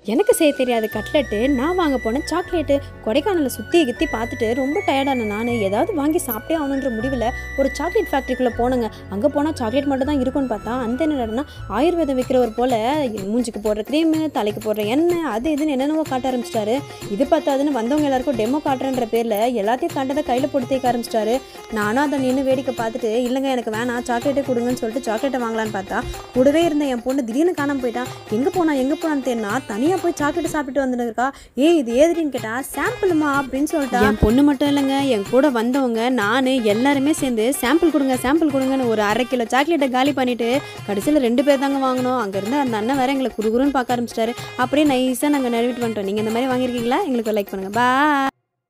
எனக்கு செய்ய தெரியாத கட்லெட்டு நான் வாங்க போன சாக்லேட்டு கொடைக்கானலில் சுற்றி கித்தி பார்த்துட்டு ரொம்ப டயர்டான நான் ஏதாவது வாங்கி சாப்பிட்டே ஆகணுன்ற முடிவில் ஒரு சாக்லேட் ஃபேக்ட்ரிக்குள்ளே போனேங்க அங்கே போனால் சாக்லேட் மட்டும் தான் இருக்கும்னு பார்த்தா அந்த என்னடனா ஆயுர்வேதம் விற்கிறவர் போல் மூஞ்சிக்கு போடுற க்ரீமு தலைக்கு போடுற எண்ணெய் அது இதுன்னு என்னென்னவோ காட்ட ஆரம்பிச்சிட்டாரு இது பார்த்தாதுன்னு வந்தவங்க எல்லாருக்கும் டெமோ காட்டுறன்ற பேரில் எல்லாத்தையும் கண்டதை கையில் போட்டு தேய்க்க ஆரம்பிச்சிட்டாரு நானும் அதை நின்று வேடிக்கை பார்த்துட்டு இல்லைங்க எனக்கு வேணாம் சாக்லேட்டே கொடுங்கன்னு சொல்லிட்டு சாக்லேட்டை வாங்கலான்னு பார்த்தா கூடவே இருந்த என் பொண்ணு திடீர்னு காணாம போயிட்டான் எங்கே போனா எங்கே போனான்னு தேடினா தனியாக போய் சாக்லேட் சாப்பிட்டு வந்துருக்கா ஏய் இது ஏதுடின்னு கேட்டா சாம்பிளுமா அப்படின்னு சொல்லிட்டா என் பொண்ணு மட்டும் இல்லைங்க என் கூட வந்தவங்க நான் எல்லாருமே சேர்ந்து சாம்பிள் கொடுங்க சாம்பிள் கொடுங்கன்னு ஒரு அரை கிலோ சாக்லேட்டை காலி பண்ணிட்டு கடைசியில் ரெண்டு பேர் தாங்க வாங்கினோம் அங்கேருந்து அந்த அண்ணன் வேற எங்களை குறுகுறுன்னு பார்க்க ஆரம்பிச்சிட்டாரு அப்படியே நைஸாக நாங்கள் நழுவிட்டு வந்துட்டோம் நீங்கள் இந்த மாதிரி வாங்கியிருக்கீங்களா எங்களுக்கு லைக் பண்ணுங்கள் பா